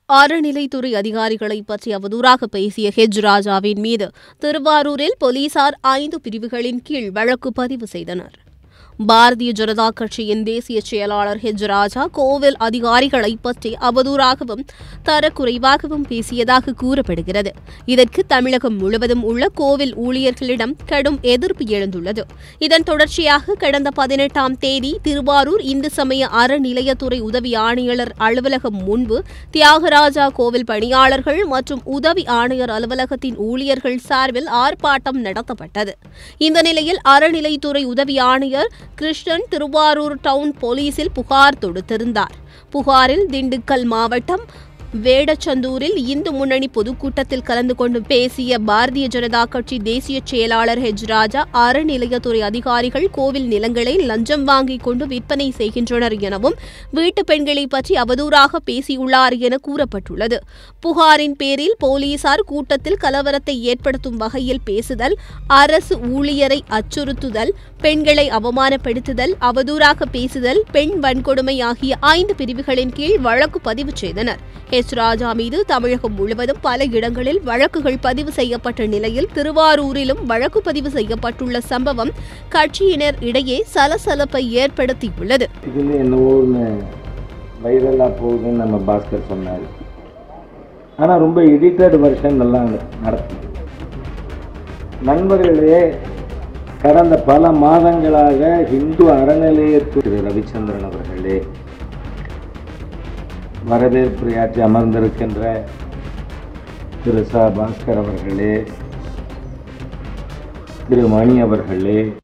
அறநிலைத்துறை அதிகாரிகளை பற்றி அவதூறாக பேசிய ஹெஜ் ராஜாவின் மீது திருவாரூரில் போலீசார் ஐந்து பிரிவுகளின் கீழ் வழக்கு பதிவு செய்தனர் பாரதிய ஜனதா கட்சியின் தேசிய செயலாளர் ஹெஜ் ராஜா கோவில் அதிகாரிகளை பற்றி அவதூறாகவும் தரக்குறைவாகவும் பேசியதாக கூறப்படுகிறது இதற்கு தமிழகம் முழுவதும் உள்ள கோவில் ஊழியர்களிடம் கடும் எதிர்ப்பு எழுந்துள்ளது இதன் தொடர்ச்சியாக கடந்த பதினெட்டாம் தேதி திருவாரூர் இந்து சமய அறநிலையத்துறை உதவி ஆணையாளர் அலுவலகம் முன்பு தியாகராஜா கோவில் பணியாளர்கள் மற்றும் உதவி ஆணையர் அலுவலகத்தின் ஊழியர்கள் சார்பில் ஆர்ப்பாட்டம் நடத்தப்பட்டது இந்த நிலையில் அறநிலைத்துறை உதவி ஆணையர் கிருஷ்ணன் திருவாரூர் டவுன் போலீசில் புகார் தொடுத்திருந்தார் புகாரில் திண்டுக்கல் மாவட்டம் வேடச்சந்தூரில் இந்து முன்னணி பொதுக்கூட்டத்தில் கலந்து கொண்டு பேசிய பாரதிய ஜனதா கட்சி தேசிய செயலாளர் ஹெஜ் ராஜா அறநிலையத்துறை அதிகாரிகள் கோவில் நிலங்களை லஞ்சம் வாங்கிக் கொண்டு விற்பனை செய்கின்றனர் எனவும் வீட்டு பெண்களை பற்றி அவதூறாக பேசியுள்ளார் என கூறப்பட்டுள்ளது புகாரின் பேரில் போலீசார் கூட்டத்தில் கலவரத்தை ஏற்படுத்தும் வகையில் பேசுதல் அரசு ஊழியரை அச்சுறுத்துதல் பெண்களை அவமானப்படுத்துதல் அவதூறாக பேசுதல் பெண் வன்கொடுமை ஆகிய ஐந்து பிரிவுகளின் கீழ் வழக்கு பதிவு செய்தனர் எஸ் ராஜா மீது தமிழகம் முழுவதும் பல இடங்களில் வழக்குகள் பதிவு செய்யப்பட்ட நிலையில் திருவாரூரிலும் வழக்கு பதிவு செய்யப்பட்டுள்ள சம்பவம் கட்சியினர் இடையே சலசலப்பை ஏற்படுத்தியுள்ளது இதில் என்னவோ ஒன்று வைரலாக போகுதுன்னு நம்ம பாஸ்கர் சொன்னார் ஆனால் ரொம்ப எடிட்டட் வெர்ஷன் நல்லா நடக்குது நண்பர்களே கடந்த பல மாதங்களாக இந்து அறநிலையத்து திரு ரவிச்சந்திரன் அவர்களே வரவேற்புரையாற்றி அமர்ந்திருக்கின்ற திரு ச பாஸ்கர் அவர்களே திரு மணி அவர்களே